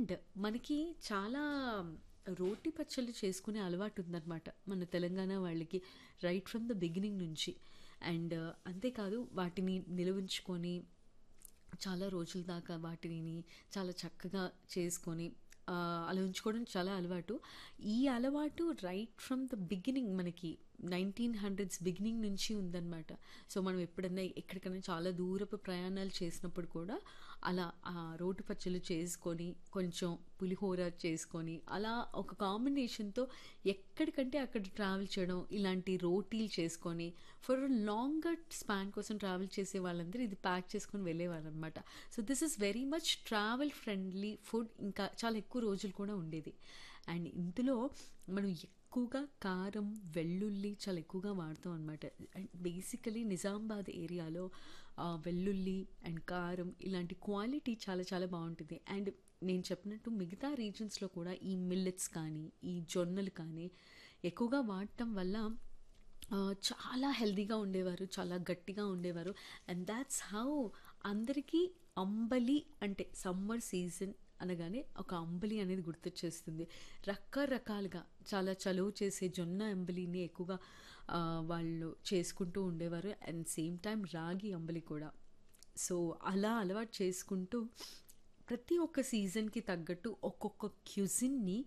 And మనకి చాలా రోటి పచ్చళ్ళు చేసుకునే అలవాటు ఉందన్నమాట మన తెలంగాణ వాళ్ళకి రైట్ ఫ్రమ్ ద బిగినింగ్ నుంచి అండ్ అంతేకాదు వాటిని నిలవించుకొని చాలా రోజుల దాకా వాటిని చాలా చక్కగా చేసుకొని ఆ, అలా ఉంచుకోవడం చాలా అలవాటు ఈ అలవాటు రైట్ ఫ్రమ్ ద బిగినింగ్ మనకి నైన్టీన్ హండ్రెడ్స్ బిగినింగ్ నుంచి ఉందన్నమాట సో మనం ఎప్పుడన్నా ఎక్కడికైనా చాలా దూరపు ప్రయాణాలు చేసినప్పుడు కూడా అలా ఆ రోటి పచ్చళ్ళు చేసుకొని కొంచెం పులిహోర చేసుకొని అలా ఒక కాంబినేషన్తో ఎక్కడికంటే అక్కడ ట్రావెల్ చేయడం ఇలాంటి రోటీలు చేసుకొని ఫర్ లాంగర్ స్పాన్ కోసం ట్రావెల్ చేసే వాళ్ళందరూ ఇది ప్యాక్ చేసుకొని వెళ్ళేవారు అనమాట so this is very much travel friendly food ఇంకా చాలా ఎక్కువ రోజులు కూడా ఉండేది అండ్ ఇందులో మనం ఎక్కువగా కారం వెల్లుల్లి చాలా ఎక్కువగా వాడతాం అనమాట అండ్ బేసికలీ నిజామాబాద్ ఏరియాలో ఆ, వెల్లుల్లి అండ్ కారం ఇలాంటి క్వాలిటీ చాలా చాలా బాగుంటుంది అండ్ నేను చెప్పినట్టు మిగతా రీజన్స్లో కూడా ఈ మిల్లెట్స్ కానీ ఈ జొన్నలు కానీ ఎక్కువగా వాడటం వల్ల ఆ, చాలా హెల్తీగా ఉండేవారు చాలా గట్టిగా ఉండేవారు అండ్ దాట్స్ హౌ అందరికీ అంబలి అంటే సమ్మర్ సీజన్ అనగానే ఒక అంబలి అనేది గుర్తొచ్చేస్తుంది రకరకాలుగా చాలా చలువ చేసే జొన్న అంబలిని ఎక్కువగా ఆ, వాళ్ళు చేసుకుంటూ ఉండేవారు అండ్ సేమ్ టైం రాగి అంబలి కూడా సో అలా అలవాటు చేసుకుంటూ ప్రతి ఒక్క సీజన్కి తగ్గట్టు ఒక్కొక్క క్యూజిన్ని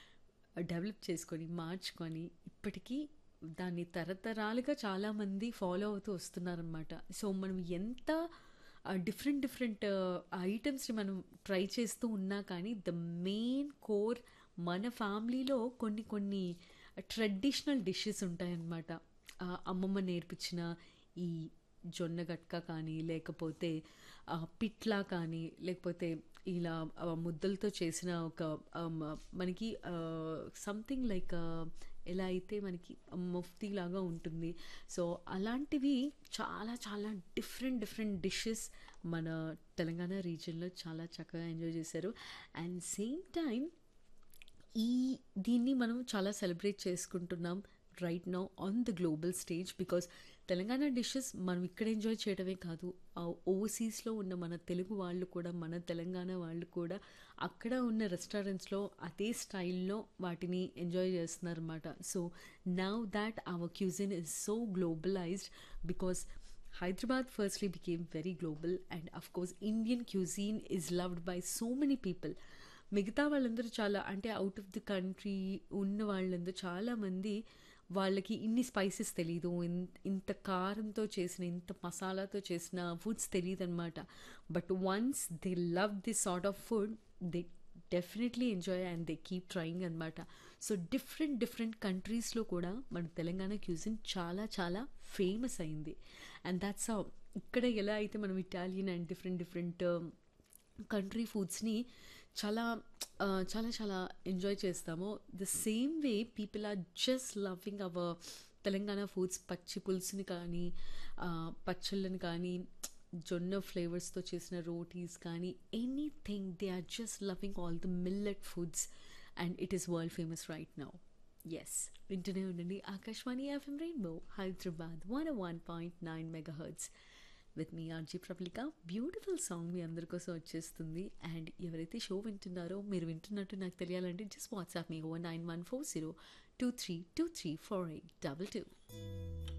డెవలప్ చేసుకొని మార్చుకొని ఇప్పటికీ దాన్ని తరతరాలుగా చాలామంది ఫాలో అవుతూ వస్తున్నారనమాట సో మనం ఎంత డిఫరెంట్ డిఫరెంట్ ఐటమ్స్ని మనం ట్రై చేస్తూ ఉన్నా కానీ ద మెయిన్ కోర్ మన ఫ్యామిలీలో కొన్ని కొన్ని ట్రెడిషనల్ డిషెస్ ఉంటాయన్నమాట ఆ, అమ్మమ్మ నేర్పించిన ఈ జొన్న గట్క కానీ లేకపోతే ఆ, పిట్లా కానీ లేకపోతే ఇలా ఆ, ముద్దలతో చేసిన ఒక ఆ, మ- మనకి సంథింగ్ లైక్ ఎలా అయితే మనకి ముఫ్తీ లాగా ఉంటుంది సో అలాంటివి చాలా చాలా డిఫరెంట్ డిఫరెంట్ డిషెస్ మన తెలంగాణ రీజియన్లో చాలా చక్కగా ఎంజాయ్ చేశారు అండ్ సేమ్ టైం ఈ దీన్ని మనం చాలా సెలబ్రేట్ చేసుకుంటున్నాం right now on the global stage because Telangana dishes మనం ఇక్కడ ఎంజాయ్ చేయడమే కాదు ఓవర్సీస్లో ఉన్న మన తెలుగు వాళ్ళు కూడా మన తెలంగాణ వాళ్ళు కూడా అక్కడ ఉన్న రెస్టారెంట్స్లో అదే స్టైల్లో వాటిని ఎంజాయ్ చేస్తున్నారన్నమాట so now that our cuisine is so globalized because Hyderabad firstly became very global, and of course, Indian cuisine is loved by so many people. మిగతా వాళ్ళందరూ చాలా అంటే అవుట్ ఆఫ్ ది కంట్రీ ఉన్న వాళ్ళందరూ చాలామంది వాళ్ళకి ఇన్ని స్పైసెస్ తెలీదు ఇన్- ఇంత కారంతో చేసిన ఇంత మసాలాతో చేసిన ఫుడ్స్ తెలియదు అనమాట but once they love this sort of food they definitely enjoy and they keep trying అనమాట సో డిఫరెంట్ డిఫరెంట్ కంట్రీస్లో కూడా మన తెలంగాణ క్యూజిన్ చాలా చాలా ఫేమస్ అయింది అండ్ దాట్స్ ఇక్కడ ఎలా అయితే మనం Italian and different different country ఫుడ్స్ని చాలా ఆ, చాలా చాలా ఎంజాయ్ చేస్తాము the same way people are just loving our Telangana foods పచ్చి పులుసుని కానీ ఆ, పచ్చళ్ళని కానీ జొన్న ఫ్లేవర్స్తో చేసిన రోటీస్ కానీ anything they are just loving all the millet foods and it is world famous right now yes వింటూనే ఉండండి Akashvani FM rainbow Hyderabad one one point nine mega hertz with me RJ Prabalika beautiful song మీ అందరి కోసం వచ్చేస్తుంది అండ్ ఎవరైతే show వింటున్నారో మీరు వింటున్నట్టు నాకు తెలియాలంటే జస్ట్ వాట్సాప్ మీ O nine one four zero two three two three four eight double two